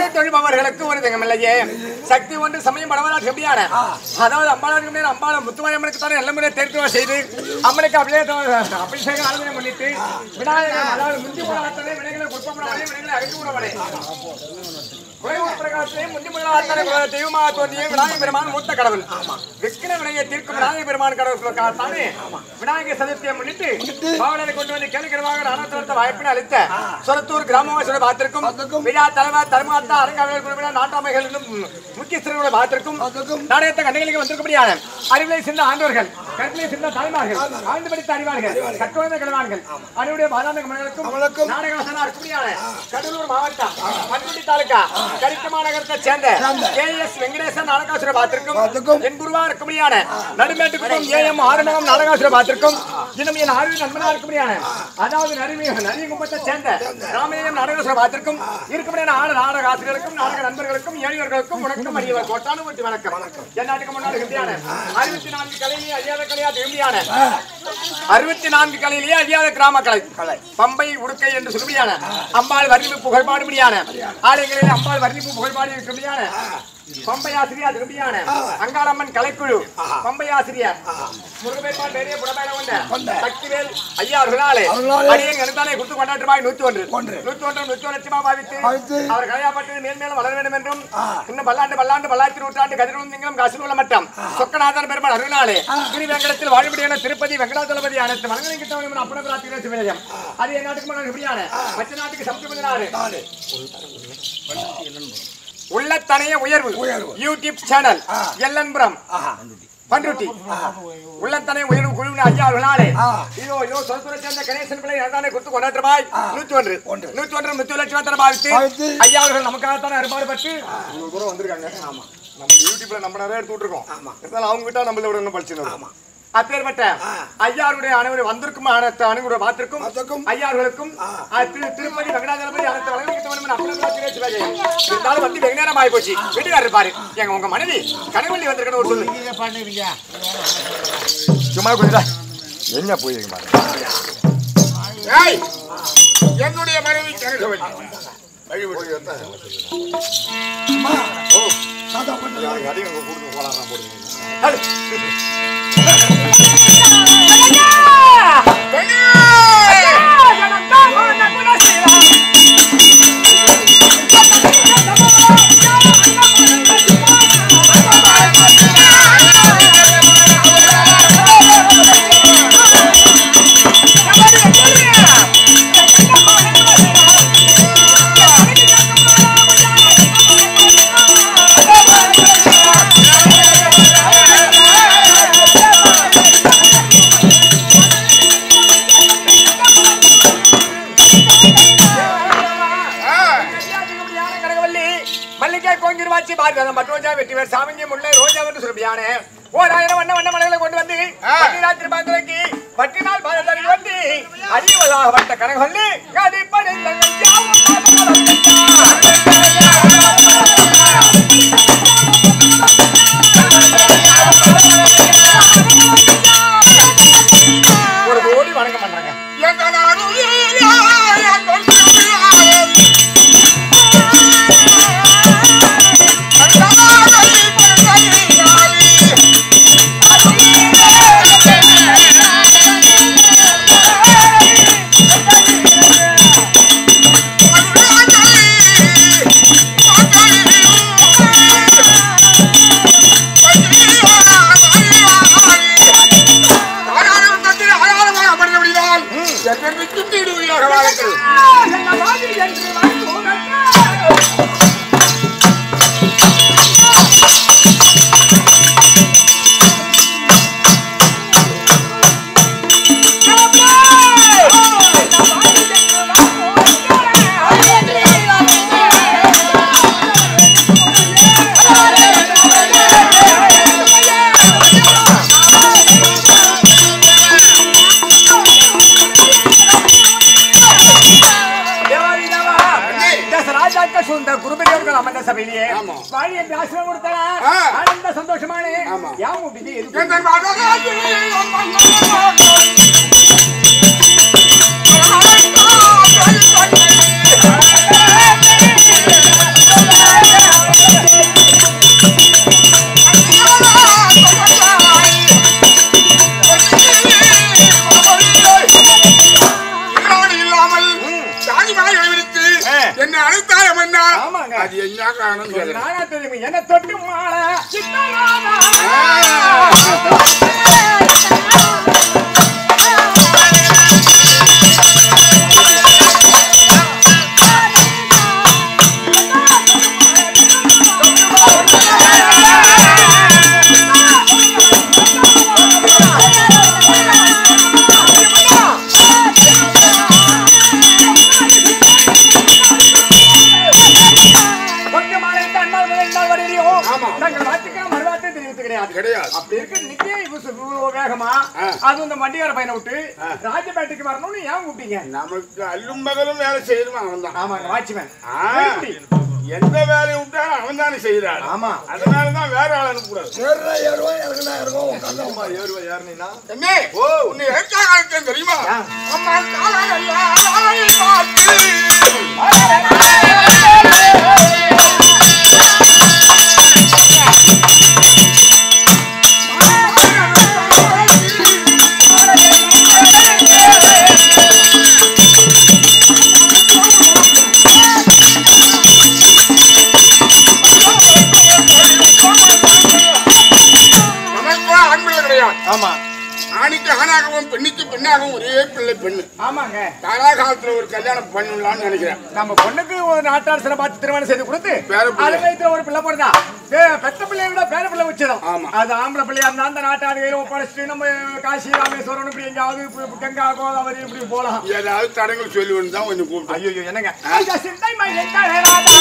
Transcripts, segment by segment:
தொழில்பவர்களுக்கு ஒரு திங்கமில்லையே சக்தி ஒன்று சமயம் படவரா செம்பியான அதாவது அம்பாளுக்கு மேல அம்பாளை முத்துமாரியம்மனுக்கு தானே எல்லா முறை தேர்த்து செய்து அம்மனுக்கு அப்படியே தோ- அபிஷேக ஆளுநரை பண்ணிட்டு விநாயகர் அதாவது முந்தி போடாத்தனை வினைகளை குற்றப்படாதே வினைகளை அழித்து விடவனே குறைவு பிரகாசத்தை முந்தி முதலாத்தனை தெய்வமாக தோன்றிய விநாயகர் பெருமான் மூத்த கடவுள் விஷ்ணு வினையை தீர்க்கும் விநாயகர் பெருமான் கடவுளுக்காக தானே விநாயகர் சதுர்த்தியை முன்னிட்டு பாவலரை கொண்டு வந்து கேளுக்கிறவாக நாடகத்தை வாய்ப்பினை அளித்த சொரத்தூர் கிராமவாசியோட பார்த்திருக்கும் விழா தலைவர் தர்மாத்தா அரங்காவல் குழுவினர் நாட்டாமைகள் என்னும் முக்கியஸ்தர்களோட பார்த்திருக்கும் நாடகத்தை கண்டுகளுக்கு வந்திருக்கபடியான அறிவிலை சிறந்த ஆண்டவர்கள் கற்பிலை சிறந்த தாய்மார்கள் ஆண்டு படித்த அறிவார்கள் கட்டுரை கிழவார்கள் அனைவருடைய பாதாந்த கமலங்களுக்கும் நாடகவாசனா இருக்கபடியான கடலூர் மாவட்டம் பண்ருட்டி தாலுகா கரிக்க மாநகரத்தை சேர்ந்த கே எஸ் வெங்கடேசன் நாடகாசுர பார்த்திருக்கும் என் குருவா இருக்கபடியான நடுமேட்டுக்கும் ஏ எம் ஆறுநகம் நாடகாசுர பார்த்திருக்கும் இன்னும் என் ஆறு நண்பனா இருக்கபடியான அதாவது நரிமி நரிய கும்பத்தை சேர்ந்த ராமேயம் நாடகாசுர பார்த்திருக்கும் இருக்கபடியான ஆறு நாடக ஆசிரியருக்கும் நாடக நண்பர்களுக்கும் ஏழியர்களுக்கும் வணக்கம் அறியவர் கோட்டானு வட்டி வணக்கம் என் நாட்டுக்கு முன்னாடி ஹிந்தியான அறுபத்தி நான்கு கலையிலேயே அழியாத கலையா ஹிந்தியான அறுபத்தி நான்கு கலையிலேயே அழியாத கிராம கலை கலை பம்பை உடுக்கை என்று சொல்லுபடியான அம்பாள் வர்ணிப்பு புகழ்பாடுபடியான ஆலயங்களில் அம்பாள் வர்ணிப்பு புகழ்பாடு இருக்கிறபடியான பம்பை ஆசிரியர் திரும்பியான அங்காளம்மன் கலைக்குழு பம்பை ஆசிரியர் முருகபெருமான் பெரிய புடமையில கொண்ட சக்திவேல் ஐயா அவர்களாலே அடியன் கருத்தாலே கொடுத்து கொண்டாட்டு ரூபாய் நூத்தி ஒன்று நூத்தி ஒன்று நூத்தி ஒரு லட்சமா பாவித்து அவர் கலையாப்பட்டு மேல் மேலும் வளர வேண்டும் என்றும் இன்னும் பல்லாண்டு பல்லாண்டு பல்லாயிரத்தி நூற்றாண்டு கதிரும் நீங்களும் காசு உள்ள மட்டம் சொக்கநாதன் பெருமாள் அருளாலே திருவேங்கடத்தில் வாழும்படியான திருப்பதி வெங்கடாச்சலபதி அனைத்து மலங்களை கிட்ட அப்பட பிரார்த்திக்கிறேன் சிவநிலையம் அது என் நாட்டுக்கு மன்னர் எப்படியான மற்ற நாட்டுக்கு சமத்துவ நாடு உள்ளத்தனைய உயர்வு யூடியூப் சேனல் எல்லன்புரம் பண்ருட்டி உள்ளத்தனை உயர்வு குழுவின் ஐயா அவர்களாலே இதோ இதோ சொற்துறை சேர்ந்த கணேசன் பிள்ளை அதானே கொடுத்து கொண்டாட்டு ரூபாய் நூத்தி ஒன்று நூத்தி ஒன்று முத்து லட்சம் தர பாவித்து ஐயா அவர்கள் நமக்காகத்தானே ஏற்பாடு பட்டு இவ்வளவு தூரம் வந்திருக்காங்க ஆமா நம்ம யூடியூப்ல நம்ம நிறைய எடுத்து விட்டுருக்கோம் இருந்தாலும் அவங்க கிட்ட நம்மள விட இன்னும் படிச்சு அப்பேற்பட்ட ஐயாருடைய அனைவரும் வந்திருக்கும் அனைத்து அனைவருடைய பார்த்திருக்கும் ஐயார்களுக்கும் திரு திருப்பதி வெங்கடாஜலபதி அனைத்து வழங்கிட்டு வேண்டும் அப்படி திரேச்சு வேலை இருந்தாலும் வந்து வெகு நேரம் ஆகி போச்சு வீட்டுக்காரர் இருப்பாரு எங்க உங்க மனைவி கனவள்ளி வந்திருக்கணும் ஒரு சொல்லு சும்மா கொஞ்சம் என்ன போயிருங்க பாருங்க ஏய், என்னுடைய மனைவி கனகவல்லி வழிபடு யாருக்கு அதிகம் கொடுங்க போலாம் போடுங்க கனகவல்லி மல்லிகை கோங்கிருவாச்சி பாரதம் மற்றோஜா வெற்றிவர் சாமிங்க முல்லை ரோஜா என்று சொல்லியான ஓராயிரம் வண்ண வண்ண மலைகளை கொண்டு வந்து பட்டிராத்திரி பாத்திரைக்கு பட்டினால் பாதத்தை வந்து அறிவதாக வந்த கனகவல்லி கதிப்படை ஒரு கோடி வணக்கம் பண்றாங்க தேவாதி தேவா, இந்த ராஜாக்க சுந்த குருபெரியவர்கள் அமர்ந்த சபையிலேயே வாழி என்று ஆசிரியர் கொடுத்தனா ஆ. ஆனந்த சந்தோஷமான யாவும் இப்படி எதுக்கு எந்த கொட்டு மாலை சித்தநாதா கொட்டு மாலை இட்டு அண்ணால் முதல் இந்நாள் வரையிலையும் ஆமா. நாங்கள் வார்த்தைக்கு மறுவார்த்தை தெரிவித்து கிடையாது கிடையாது அப்படி இருக்கு இன்னைக்கு இவ்வளவு இவ்வளவு வேகமா ஆ. அது இந்த வண்டியார பையனை விட்டு ராஜபேட்டைக்கு வரணும்னு ஏன் கூப்பிட்டீங்க நமக்கு அல்லும் பகலும் வேலை செய்யணும் அவன் தான் ஆமாங்க வாட்ச்மேன் எந்த வேலையை விட்டாலும் அவன் தானே செய்யறாரு ஆமா. அதனாலதான் வேற ஆள் அனுப்பக்கூடாது ஏறுறா, ஏறுவோம், இறங்குனா இறங்குவோம், உட்கார்ந்தா என்ன உன்னை எதுக்காக அழைச்சேன் தெரியுமா ஆ. அம்மா காலையெல்லாம் பார்த்து நமக்கு ஆண் பிள்ளை கிடையாது ஆமா ஆணிக்கு ஆணாகவும் பெண்ணுக்கு பெண்ணாகவும் ஒரே பிள்ளை பெண்ணு ஆமாங்க காலாகாலத்துல ஒரு கல்யாணம் பண்ணலாம்னு நினைக்கிறேன் நம்ம பொண்ணுக்கு ஒரு நாட்டாரசனை பார்த்து திருமணம் செய்து கொடுத்து பேர பிள்ளை. அது வயித்துல ஒரு பிள்ளை பிறந்தா பே- பெத்த பிள்ளைய விட பேர பிள்ளை வச்சிடும் ஆமா. அது ஆம்பளை பிள்ளையா இருந்தா அந்த நாட்டாடு கையில ஒப்படைச்சிட்டு நம்ம காசி ராமேஸ்வரம் இப்படி எங்கேயாவது இப்ப கங்கா கோதாவரி இப்படி போலாம் ஏதாவது தடங்கள் சொல்லுவேன்னு தான் கொஞ்சம் கூப்பிட்டேன் ஐயோ என்னங்க ஐயா, சிந்தை மயில் தழலாதா.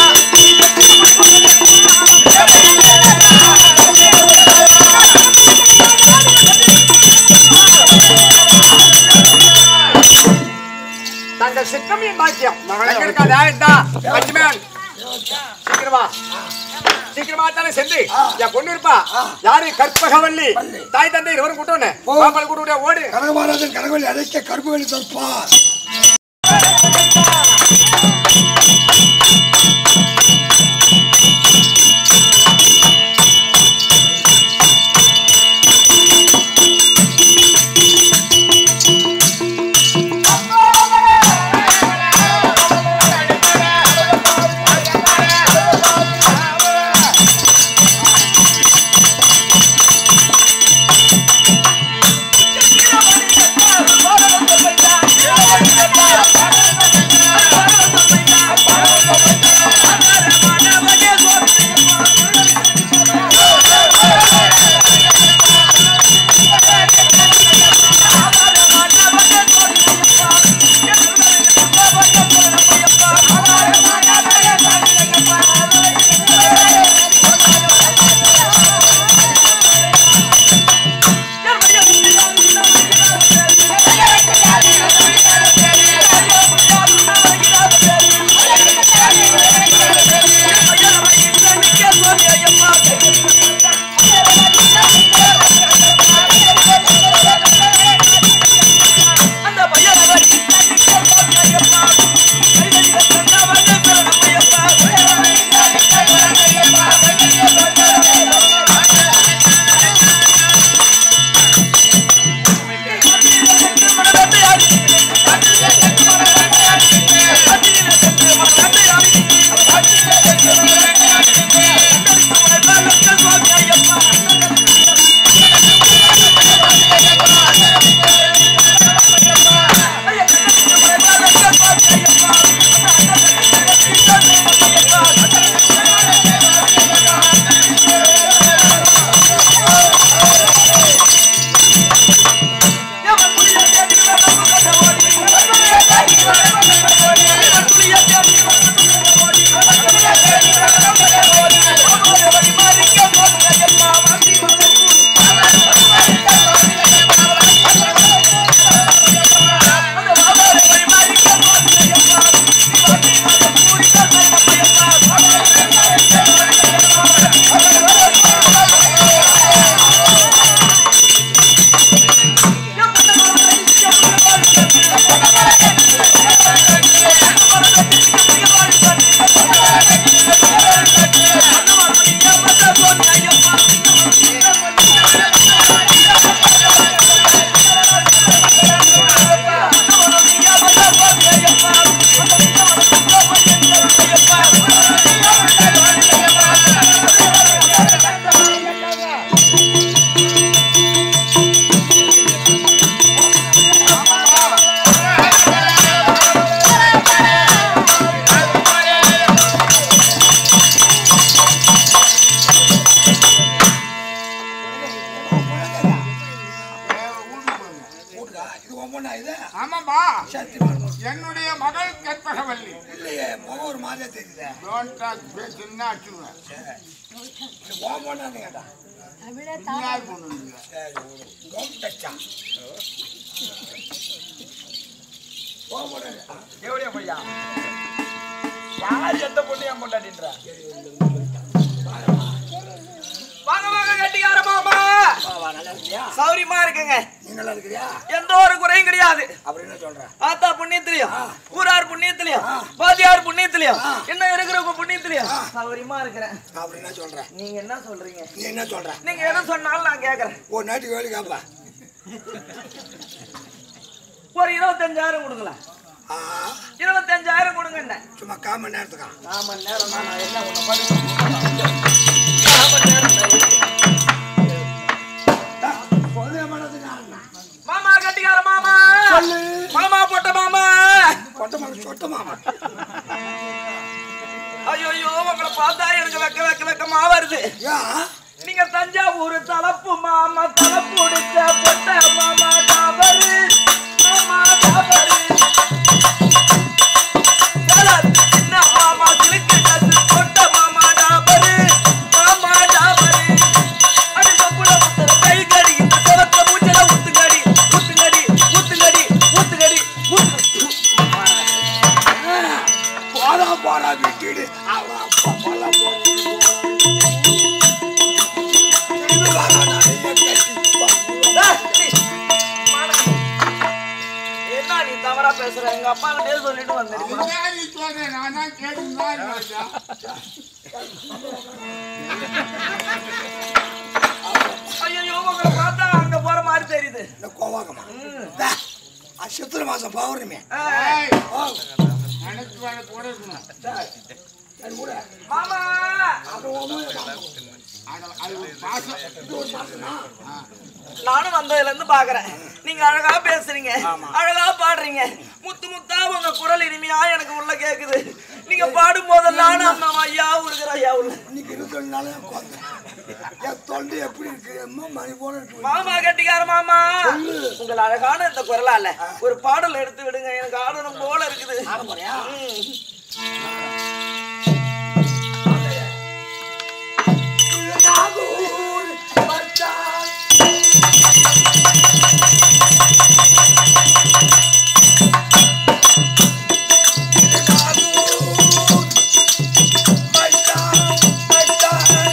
தங்கள் சித்தமின் பாக்கியம் மகளே, எங்களுக்கு அது ஆயிட்டா லட்சுமணன் சீக்கிரமா சீக்கிரமா தானே சென்று என் பொண்ணு இருப்பா யாரு கற்பகவல்லி தாய் தந்தை இருவரும் கூட்டோன்னு பாப்பாளை கூட்டு ஓடு கனகமாராஜன் கனகவல்லி அழைக்க கருப்புவெளி தற்பார் Thank you. பொண்ணா இது ஆமாப்பா சத்தியமான பொண்ணு. என்னுடைய மகள் கற்பகவல்லி இல்லையே முகம் ஒரு மாதிரியா தெரியுது டோன்ட் டாக் பேசுன்னா அடிச்சுடுவேன் இது உன் பொண்ணான்னு கேட்டா நீ யார் பொண்ணு நீங்க? சரி விடு. டோன்ட் டச்சா உன் பொண்ணு எவ்வளோ பையா யார் எந்த பொண்ணு என் பொண்டாட்டின்றா வாங்க வாங்க கட்டிக்கார மாமா வா, வா, நல்லா இருக்கியா சௌரியமா இருக்குங்க நீ நல்லா இருக்கிறியா எந்த ஒரு குறையும் கிடையாது அப்புறம் என்ன சொல்ற ஆத்தா புண்ணியத்திலையும் ஊரார் புண்ணியத்திலையும் பாதியார் புண்ணியத்திலையும் ஆ. இன்னும் இருக்கிறவங்க புண்ணியத்திலையும் சௌரியமா இருக்கிறேன் அப்புறம் என்ன சொல்ற நீங்க என்ன சொல்றீங்க நீ என்ன சொல்ற நீங்க எதை சொன்னாலும் நான் கேக்குறேன் ஒரு நாட்டுக்கு வேலை கேப்பா ஒரு இருபத்தஞ்சாயிரம் கொடுங்களேன் ஆ இருபத்தஞ்சாயிரம் கொடுங்க சும்மா கால் மணி நேரத்துக்கா நாம நேரம் தான் நான் என்ன உன்னை படிச்சு நாம நேரம் மாமா கட்டிக்கார மாமா மாமா போட்ட மாமா சொட்ட மாமா ஐயோ உங்களை பார்த்தா எனக்கு வெக்க வெக்க வெக்கமா வருது ஏன் நீங்க தஞ்சாவூர் தலப்பு மாமா தலப்பு உடிச்ச பொட்ட மாமா டாபரு மாமா டாபரு சேலத் சின்ன மாமா சிலுக்கு கசு பொட்ட மாமா டாபரு மாமா டாபரு அடி சொப்புல முத்தர கை கடி இந்த செவத்த மூச்சல ஊத்துங்கடி ஊத்துங்கடி ஊத்துங்கடி ஊத்துங்கடி ஊத்து போடா போடா விட்டுடு அவன் அப்பா போல போட்டு இது வர நிறைய கட்டி என்ன நீ தவறா பேசுற எங்க அப்பா கிட்டே சொல்லிட்டு வந்தேன் என்ன நீ சொல்ற? நான் தான் கேட்டுன்னு தான் இருக்கேன் ஐயா. ஐயோ உங்களை பார்த்தா அங்க போற மாதிரி தெரியுது இந்த கோவாகமா அது சித்திர மாசம் பௌர்ணமி ஏய், ஓ எனக்கு வேலை கூட இருக்கணும். சரி கூட மாமா அது ஒன்றும் அது- அது ஒரு பாசம். ஒரு மாசம் தான் நானும் வந்ததுல இருந்து பாக்குறேன் நீங்க அழகா பேசுறீங்க அழகா பாடுறீங்க முத்து முத்தா உங்க குரல் இனிமையா எனக்கு உள்ள கேக்குது நீங்க பாடும் போதெல்லாம் நம்ம ஐயா உருகிற ஐயா உள்ள இன்னைக்கு இருபத்தி நாள் என் தொண்டை எப்படி இருக்கு அம்மா மணி போல இருக்கு மாமா கட்டிக்கார மாமா உங்கள் அழகான இந்த குரலால ஒரு பாடல் எடுத்து விடுங்க எனக்கு ஆடணும் போல இருக்குது ஆட போறியா ம். நாகூர் மச்சான் நாகூர் மச்சான் மச்சான்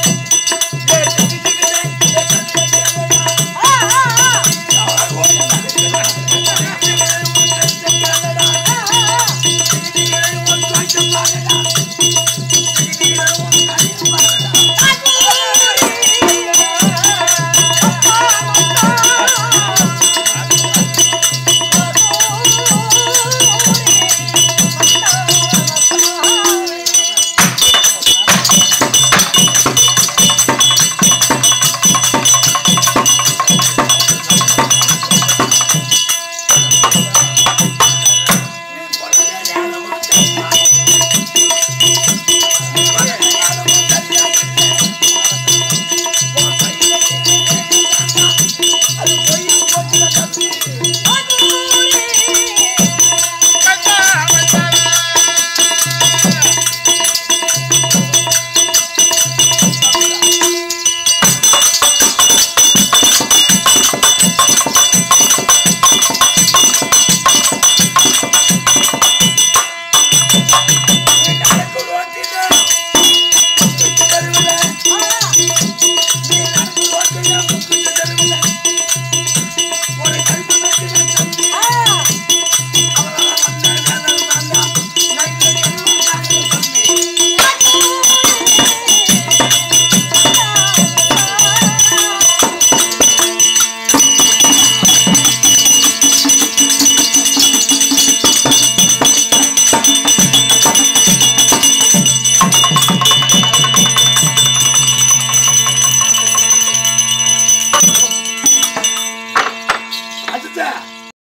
நீ